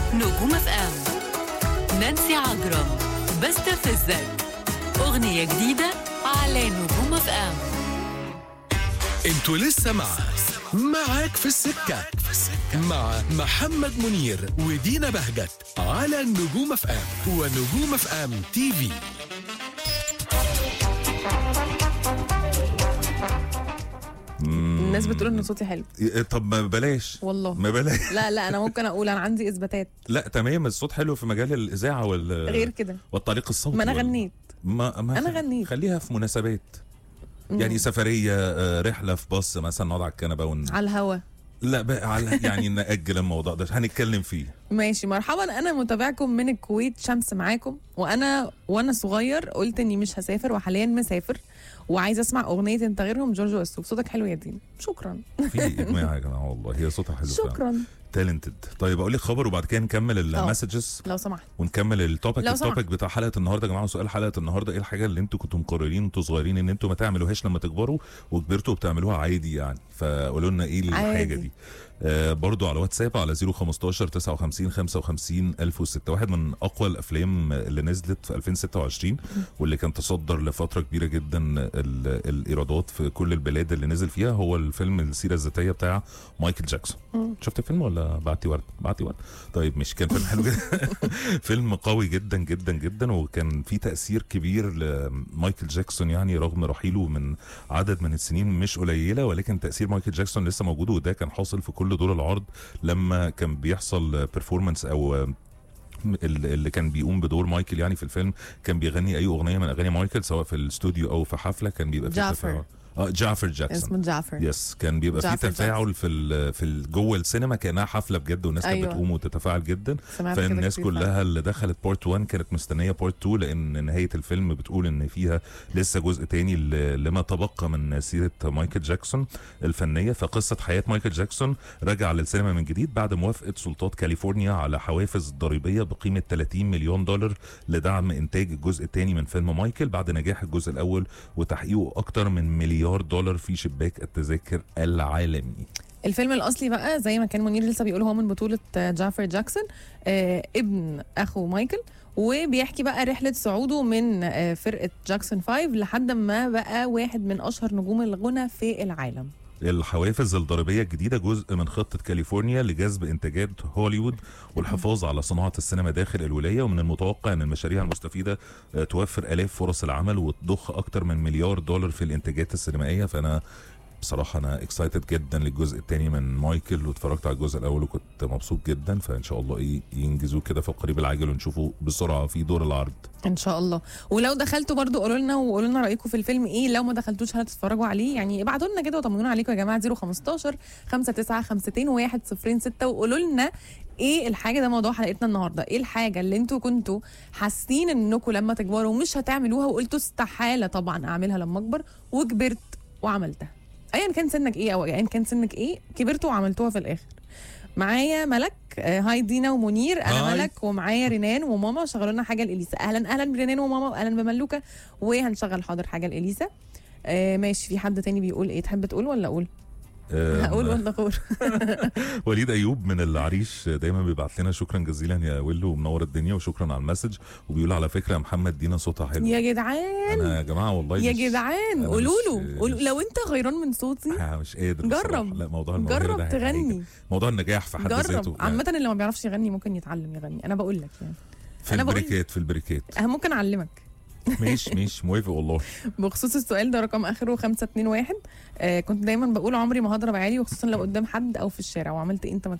نجوم اف ام نانسي عجرم بستفزك أغنية جديدة على نجوم اف ام انتوا لسه مع معاك في السكة مع محمد منير ودينا بهجت على النجوم اف ام ونجوم اف ام تي في الناس بتقول ان صوتي حلو طب ما بلاش والله ما بلاش لا لا انا ممكن اقول انا عندي اثباتات لا تمام الصوت حلو في مجال الاذاعه وال غير كده والطريق الصوتي ما انا وال- غنيت ما, ما أنا غنيت. خليها في مناسبات يعني سفريه آه، رحله في باص مثلا نقعد على الكنبه ون... على الهوا لا بقى على يعني ناجل الموضوع ده هنتكلم فيه ماشي مرحبا انا متابعكم من الكويت شمس معاكم وانا وانا صغير قلت اني مش هسافر وحاليا مسافر وعايزه اسمع اغنيه انت غيرهم جورج وسوف صوتك حلو يا دين شكرا في اجماع يا جماعه والله هي صوتها حلو شكرا تالنتد طيب اقول لك خبر وبعد كده نكمل المسجز لو سمحت ونكمل التوبيك لو سمحت. التوبيك بتاع حلقه النهارده يا جماعه سؤال حلقه النهارده ايه الحاجه اللي انتوا كنتوا مقررين وانتوا صغيرين ان انتوا ما تعملوهاش لما تكبروا وكبرتوا وبتعملوها عادي يعني فقولوا لنا ايه الحاجه عادي. دي آه برضو على واتساب على 015 59 55 1006 واحد من اقوى الافلام اللي نزلت في 2026 واللي كان تصدر لفتره كبيره جدا ال- الايرادات في كل البلاد اللي نزل فيها هو الفيلم السيره الذاتيه بتاع مايكل جاكسون شفت الفيلم ولا بعتي ورد بعتي ورد طيب مش كان فيلم حلو جدا فيلم قوي جدا جدا جدا وكان في تاثير كبير لمايكل جاكسون يعني رغم رحيله من عدد من السنين مش قليله ولكن تاثير مايكل جاكسون لسه موجود وده كان حاصل في كل دور العرض لما كان بيحصل بيرفورمانس او ال- اللي كان بيقوم بدور مايكل يعني في الفيلم كان بيغني اي اغنيه من اغاني مايكل سواء في الاستوديو او في حفله كان بيبقى في جعفر. تفاعل اه جعفر جاكسون اسمه جعفر يس كان بيبقى في جعفر تفاعل في ال في ال- جوه السينما كانها حفله بجد والناس كانت أيوة. بتقوم وتتفاعل جدا سمعت كده فالناس كتير كلها اللي دخلت بارت 1 كانت مستنيه بارت 2 لان نهايه الفيلم بتقول ان فيها لسه جزء تاني ل- لما تبقى من سيره مايكل جاكسون الفنيه فقصه حياه مايكل جاكسون رجع للسينما من جديد بعد موافقه سلطات كاليفورنيا على حوافز ضريبيه بقيمه 30 مليون دولار لدعم انتاج الجزء الثاني من فيلم مايكل بعد نجاح الجزء الاول وتحقيقه اكتر من مليار دولار في شباك التذاكر العالمي الفيلم الاصلي بقى زي ما كان منير لسه بيقول هو من بطوله آه، جعفر جاكسون آه ابن اخو مايكل وبيحكي بقى رحله صعوده من آه، فرقه جاكسون 5 لحد ما بقى واحد من اشهر نجوم الغنى في العالم الحوافز الضريبية الجديدة جزء من خطة كاليفورنيا لجذب إنتاجات هوليوود والحفاظ على صناعة السينما داخل الولاية ومن المتوقع أن المشاريع المستفيدة آه، توفر آلاف فرص العمل وتضخ أكتر من مليار دولار في الإنتاجات السينمائية فأنا بصراحة أنا اكسايتد جدا للجزء الثاني من مايكل واتفرجت على الجزء الأول وكنت مبسوط جدا فإن شاء الله إيه ينجزوه كده في القريب العاجل ونشوفه بسرعة في دور العرض ان شاء الله ولو دخلتوا برضو قولوا لنا وقولوا لنا رايكم في الفيلم ايه لو ما دخلتوش هتتفرجوا عليه يعني ابعتوا لنا كده وطمنونا عليكم يا جماعه 015 59 106 وقولوا لنا ايه الحاجه ده موضوع حلقتنا النهارده ايه الحاجه اللي انتوا كنتوا حاسين انكم لما تكبروا مش هتعملوها وقلتوا استحاله طبعا اعملها لما اكبر وكبرت وعملتها ايا كان سنك ايه او ايا كان سنك ايه كبرتوا وعملتوها في الاخر معايا ملك آه، هاي دينا ومنير انا هاي. ملك ومعايا رينان وماما شغلوا لنا حاجه لاليسا اهلا اهلا برينان وماما واهلا بملوكه وهنشغل حاضر حاجه لاليسا آه ماشي في حد تاني بيقول ايه تحب تقول ولا اقول آه، هقول ولا اقول وليد ايوب من العريش دايما بيبعت لنا شكرا جزيلا يا ويلو ومنور الدنيا وشكرا على المسج وبيقول على فكره يا محمد دينا صوتها حلو يا جدعان انا يا جماعه والله يا مش- جدعان أنا قولوا مش- له قولوا- مش- لو انت غيران من صوتي آه، مش قادر جرب. بصراحة. لا موضوع الموهبة ده جرب حاجة. تغني موضوع النجاح في حد ذاته جرب يعني عامة اللي ما بيعرفش يغني ممكن يتعلم يغني انا بقول لك يعني في أنا بقول- البريكات في البريكات أه ممكن اعلمك ماشي ماشي موافق والله بخصوص السؤال ده رقم اخره 521 آه كنت دايما بقول عمري ما هضرب عالي وخصوصا لو قدام حد او في الشارع وعملت إيه انت ما